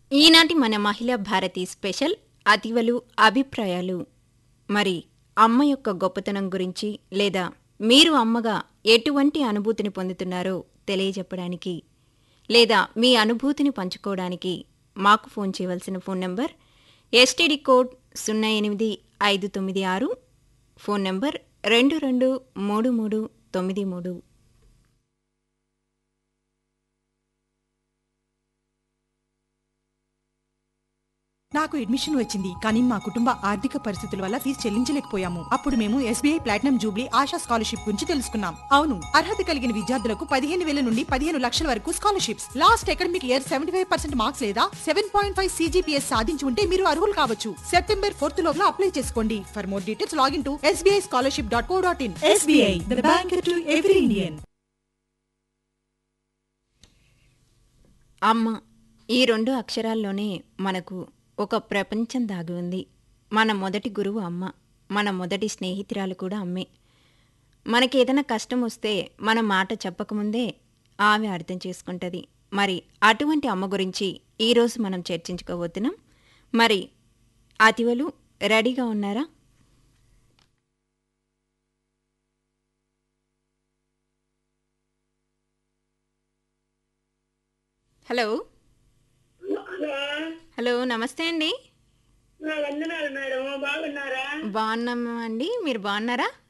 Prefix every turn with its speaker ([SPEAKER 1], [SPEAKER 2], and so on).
[SPEAKER 1] ఈనాటి మన మహిళా భారతి స్పెషల్ అతివలు అభిప్రాయాలు మరి అమ్మ యొక్క గొప్పతనం గురించి లేదా మీరు అమ్మగా ఎటువంటి అనుభూతిని పొందుతున్నారో తెలియజెప్పడానికి లేదా మీ అనుభూతిని పంచుకోవడానికి మాకు ఫోన్ చేయవలసిన ఫోన్ నంబర్ ఎస్టీడీ కోడ్ సున్నా ఎనిమిది ఐదు తొమ్మిది ఆరు ఫోన్ నంబర్ రెండు రెండు మూడు మూడు తొమ్మిది మూడు
[SPEAKER 2] నాకు అడ్మిషన్ వచ్చింది కానీ మా కుటుంబ ఆర్థిక పరిస్థితుల వల్ల ఫీజు చెల్లించలేకపోయాము అప్పుడు మేము SBI platinum jubilee Asha scholarship గురించి తెలుసుకున్నాం అవును అర్హత కలిగిన విద్యార్థులకు పదిహేను వేల నుండి పదిహేను లక్షల వరకు scholarships last academic year seventy five percent marks లేదా సెవెన్ పాయింట్ ఫైవ్ సీజీపీఎస్ సాధించి ఉంటే మీరు అర్హులు కావచ్చు సెప్టెంబర్ ఫోర్త్ లోపల అప్లై చేసుకోండి for more details log in to SBI scholarship dot co dot in SBI the bank to every Indian
[SPEAKER 1] అమ్మ ఈ రెండు అక్షరాల్లోనే మనకు ఒక ప్రపంచం దాగి ఉంది మన మొదటి గురువు అమ్మ మన మొదటి స్నేహితురాలు కూడా అమ్మే మనకి ఏదైనా కష్టం వస్తే మన మాట చెప్పకముందే ఆమె అర్థం చేసుకుంటుంది మరి అటువంటి అమ్మ గురించి ఈరోజు మనం చర్చించుకోబోతున్నాం మరి అతివలు రెడీగా ఉన్నారా హలో
[SPEAKER 3] హలో
[SPEAKER 1] హలో నమస్తే అండి
[SPEAKER 3] నా వందనాలు మేడం బాగున్నారా
[SPEAKER 1] బాగున్నామా అండి మీరు బాగున్నారా